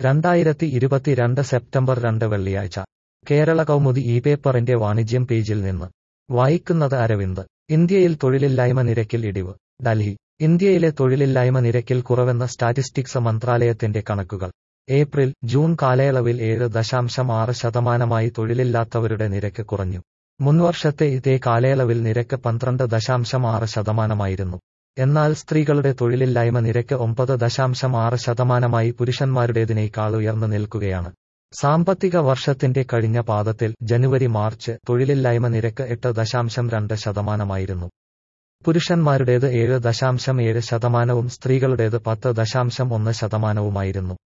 രണ്ടായിരത്തി ഇരുപത്തിരണ്ട് സെപ്റ്റംബർ രണ്ട് വെള്ളിയാഴ്ച കേരള കൗമുദി ഈ പേപ്പറിന്റെ വാണിജ്യം പേജിൽ നിന്ന് വായിക്കുന്നത് അരവിന്ദ് ഇന്ത്യയിൽ തൊഴിലില്ലായ്മ നിരക്കിൽ ഇടിവ് ഡൽഹി ഇന്ത്യയിലെ തൊഴിലില്ലായ്മ നിരക്കിൽ കുറവെന്ന സ്റ്റാറ്റിസ്റ്റിക്സ് മന്ത്രാലയത്തിന്റെ കണക്കുകൾ ഏപ്രിൽ ജൂൺ കാലയളവിൽ ഏഴ് ദശാംശം ആറ് ശതമാനമായി തൊഴിലില്ലാത്തവരുടെ നിരക്ക് കുറഞ്ഞു മുൻവർഷത്തെ ഇതേ കാലയളവിൽ നിരക്ക് പന്ത്രണ്ട് ദശാംശം ആറ് ശതമാനമായിരുന്നു എന്നാൽ സ്ത്രീകളുടെ തൊഴിലില്ലായ്മ നിരക്ക് ഒമ്പത് ദശാംശം ആറ് ശതമാനമായി പുരുഷന്മാരുടേതിനേക്കാൾ ഉയർന്നു നിൽക്കുകയാണ് സാമ്പത്തിക വർഷത്തിന്റെ കഴിഞ്ഞ പാദത്തിൽ ജനുവരി മാർച്ച് തൊഴിലില്ലായ്മ നിരക്ക് എട്ട് ദശാംശം രണ്ട് ശതമാനമായിരുന്നു പുരുഷന്മാരുടേത് ഏഴ് ദശാംശം ഏഴ് ശതമാനവും സ്ത്രീകളുടേത് പത്ത് ദശാംശം ഒന്ന് ശതമാനവുമായിരുന്നു